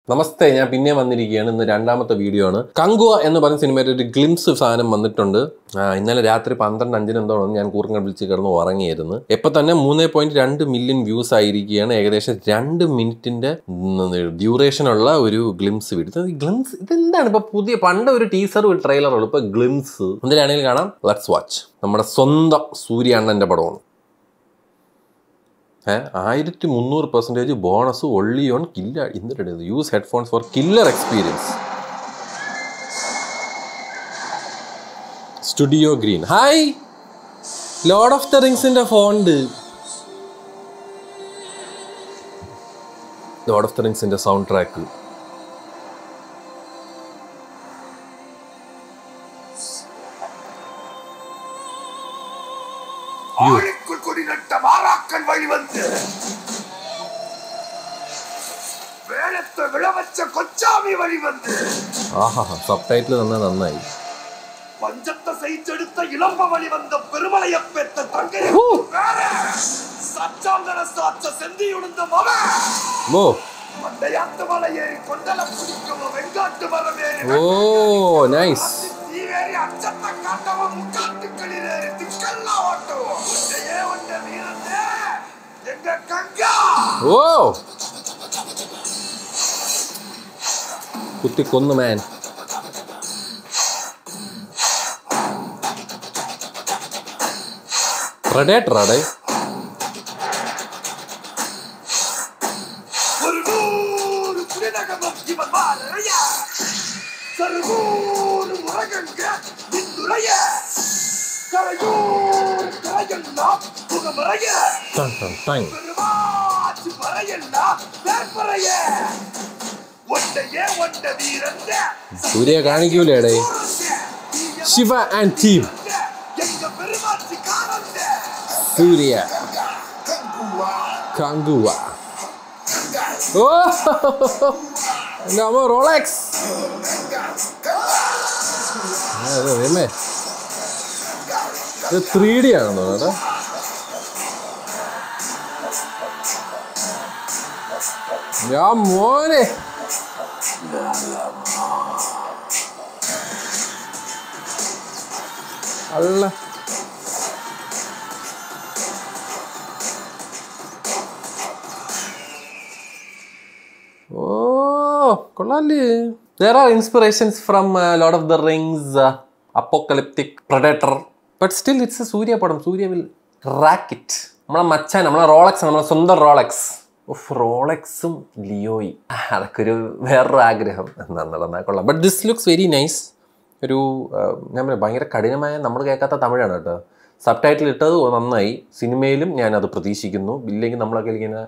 നമസ്തേ ഞാൻ പിന്നെ വന്നിരിക്കുകയാണ് ഇന്ന് രണ്ടാമത്തെ വീഡിയോ ആണ് കങ്കുവ എന്ന് പറയുന്ന സിനിമയുടെ ഒരു ഗ്ലിംസ് സാധനം വന്നിട്ടുണ്ട് ആ, ഇന്നലെ രാത്രി പന്ത്രണ്ട് അഞ്ചിന് എന്തോ ഞാൻ കൂർക്കം വിളിച്ച് കിടന്ന് ഉറങ്ങിയായിരുന്നു ഇപ്പൊ തന്നെ മൂന്ന് പോയിന്റ് രണ്ട് മില്യൺ വ്യൂസ് ആയിരിക്കുകയാണ് ഏകദേശം രണ്ട് മിനിറ്റിന്റെ ഡ്യൂറേഷൻ ഉള്ള ഒരു ഗ്ലിംസ് വീഡിയോ ഗ്ലിംസ് ഇതെന്താണ് ഇപ്പൊ പുതിയ പണ്ട് ഒരു ടീസറും ഒരു ട്രെയിലറും ഇപ്പൊ ഗ്ലിംസ് എന്തിനാണെങ്കിലും കാണാം ലെറ്റ്സ് വാച്ച് നമ്മുടെ സ്വന്തം സൂര്യ അണ്ണന്റെ പടമാണ് ഏഹ് ആയിരത്തി മുന്നൂറ് പെർസെൻറ്റേജ് ബോണസ് ഒള്ളി ഓൺ കില്ല എന്തിട്ട് use headphones for killer experience Studio Green hi Lord of the റിങ്സിന്റെ ഫോണ്ട് ലോഡ് ഓഫ് ദ റിങ്സിന്റെ സൗണ്ട് ട്രാക്ക് ஆழிக்குள் கொடி நட்ட மாறாக்கன் வழி வந்து വേളത്തെ വിളവച്ച കൊച്ചാമി വഴി വന്ന് ആഹാ സബ് ടൈറ്റിൽ തന്നെ നന്നായി പഞ്ചത്തെ സഹിച്ചെടുത്ത ഇളമ്പ വഴി വന്ന പെരുമളയപ്പെത്ത തങ്കയ വേற സച്ചാന്തന സാച്ച സെന്തിയുണർന്ന മവ ഓ മണ്ടയാത്ത മലയേറി കൊണ്ടല പിടിക്കുമോ വെങ്കാട്ട് മരമേറി ഓ നൈസ് തീവേറി അച്ചത്ത കാട്ടവ മുക്കാട്ടുക്കളിലേറി തിക്കല്ല ഓട്ടവോ ഒറ്റയേ ഒറ്റ വീരത്തെ എങ്ക കങ്കാ ഓ കുത്തി കൊന്നു മാൻ പ്രഡേറ്ററാടേ ஒரு நூறு புலிநகமம் இவன் மாறைய சருகூறு உலகங்க இந்துரைய கரையூர் கரையெல்லாம் புகமறைய பெருமாச்சு மறையெல்லாம் வேற்பறைய ஒன்றையே ஒன்ற வீரந்த സൂര്യ കാണിക്കൂലേടേ ശിവ ആൻഡ് ടീം எங்க பெருமாச்சு காரந்த സൂര്യ കങ്കുവ ഓ എൻ്റെ അമ്മ റോളക്സ് വേമേ ഇത് ത്രീ ഡി ആണെന്ന് തോന്നുന്നു ഞാൻ മോനെ അല്ല ഓ കൊള്ളാല്ലേ there are inspirations from Lord of the Rings apocalyptic predator but still it's a Suriya പടം സൂര്യ വിൽ റാക്കിറ്റ് നമ്മളെ മച്ചാൻ നമ്മളെ റോളക്സ് നമ്മളെ സ്വന്തം റോളക്സ് ഓഫ് റോളക്സും ലിയോയും അതൊക്കെ ഒരു വേറൊരു ആഗ്രഹം എന്നാ നടന്നാൽ കൊള്ളാം but this looks very nice ഒരു ആ, ഞാൻ പറയാം, ഭയങ്കര കഠിനമായ നമ്മൾ കേൾക്കാത്ത തമിഴാണ് കേട്ടോ സബ് ടൈറ്റിൽ ഇട്ടത് നന്നായി സിനിമയിലും ഞാൻ അത് പ്രതീക്ഷിക്കുന്നു ഇല്ലെങ്കിൽ നമ്മളൊക്കെ ഇങ്ങനെ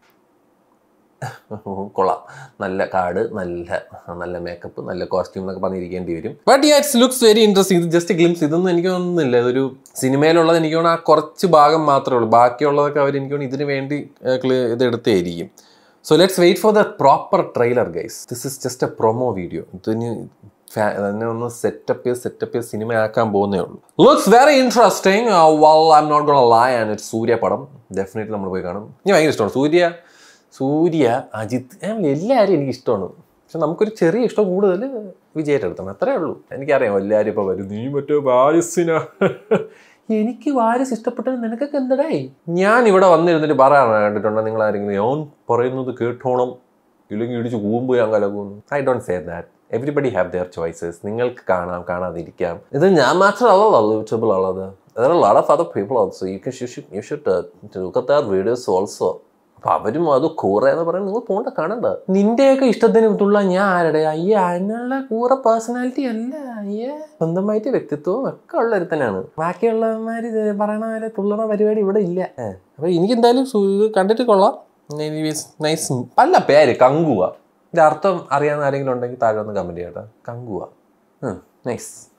കൊള്ളാം നല്ല കാർഡ് നല്ല നല്ല മേക്കപ്പ് നല്ല കോസ്റ്റ്യൂം എന്നൊക്കെ പറഞ്ഞിരിക്കേണ്ടി വരും but it's looks very interesting ഇത് ജസ്റ്റ് ഗ്ലിംസ് ഇതൊന്നും എനിക്ക് തോന്നുന്നില്ല ഇതൊരു സിനിമയിലുള്ളത് എനിക്ക് തോന്നുന്നു ആ കുറച്ച് ഭാഗം മാത്രമേ ഉള്ളൂ ബാക്കിയുള്ളതൊക്കെ അവർ എനിക്ക് തോന്നുന്നു ഇതിന് വേണ്ടി ഏർ, clear- ഇത് എടുത്തായിരിക്കും so let's wait for the proper trailer guys this is just a promo video ഇതിന് ഫാ- തന്നെ ഒന്ന് സെറ്റപ്പ് ചെയ്ത് സെറ്റപ്പ് ചെയ്ത് സിനിമ ആക്കാൻ പോകുന്നേ ഉള്ളൂ looks very interesting well I'm not gonna lie and it Suriya പടം ഡെഫിനറ്റ്ലി നമ്മൾ പോയി കാണും എനിക്ക് ഭയങ്കര ഇഷ്ടമാണ് സൂര്യ സൂര്യ അജിത്ത് അങ്ങനെ എല്ലാവരും എനിക്ക് ഇഷ്ടമാണ് പക്ഷെ നമുക്കൊരു ചെറിയ ഇഷ്ടം കൂടുതൽ വിജയുടെ അടുത്താണ് അത്രേ ഉള്ളൂ എനിക്കറിയാം എല്ലാവരും ഇപ്പോൾ വരും നീ മറ്റേ വാരിസിന എനിക്ക് വാരിസ് ഇഷ്ടപ്പെട്ടത് നിനക്കൊക്കെ എന്തടായി ഞാൻ ഇവിടെ വന്നിരുന്നിട്ട് പറയാൻ കണ്ടിട്ടുണ്ടോ നിങ്ങൾ ആരെങ്കിലും ഞാൻ പറയുന്നത് കേട്ടോണം ഇല്ലെങ്കിൽ ഇടിച്ച് കൂമ്പ് ഞാൻ കലകുന്നു I don't say that everybody have their choices നിങ്ങൾക്ക് കാണാം കാണാതിരിക്കാം ഇത് ഞാൻ മാത്രമല്ലല്ലോ യൂട്യൂബിൽ ഉള്ളത് there are a lot of other people also you can you should you should uh, look at their videos also അപ്പൊ അവരും അത് കൂറ എന്ന് പറയുന്നത് നിങ്ങൾ പോണ്ട കാണണ്ട നിന്റെയൊക്കെ ഇഷ്ടത്തിന് തുള്ള ഞാൻ ആരുടെ അയ്യ അതിനുള്ള കൂറ പേഴ്സണാലിറ്റി അല്ല അയ്യേ സ്വന്തമായിട്ട് വ്യക്തിത്വവും ഒക്കെ ഉള്ള ഒരുത്തനാണ് ബാക്കിയുള്ളവന്മാര് ഇത് പറയണ പോലെ തുള്ളണ പരിപാടി ഇവിടെ ഇല്ല ഏ. അപ്പൊ എനിക്ക് എന്തായാലും സു- ഇത് കണ്ടിട്ട് കൊള്ളാം നൈസ് അല്ല പേര് കങ്കുവ ഇതിന്റെ അർത്ഥം അറിയാവുന്ന ആരെങ്കിലും ഉണ്ടെങ്കിൽ താഴെ ഒന്ന് കമന്റ് ചെയ്യട്ടെ കങ്കുവ നൈസ്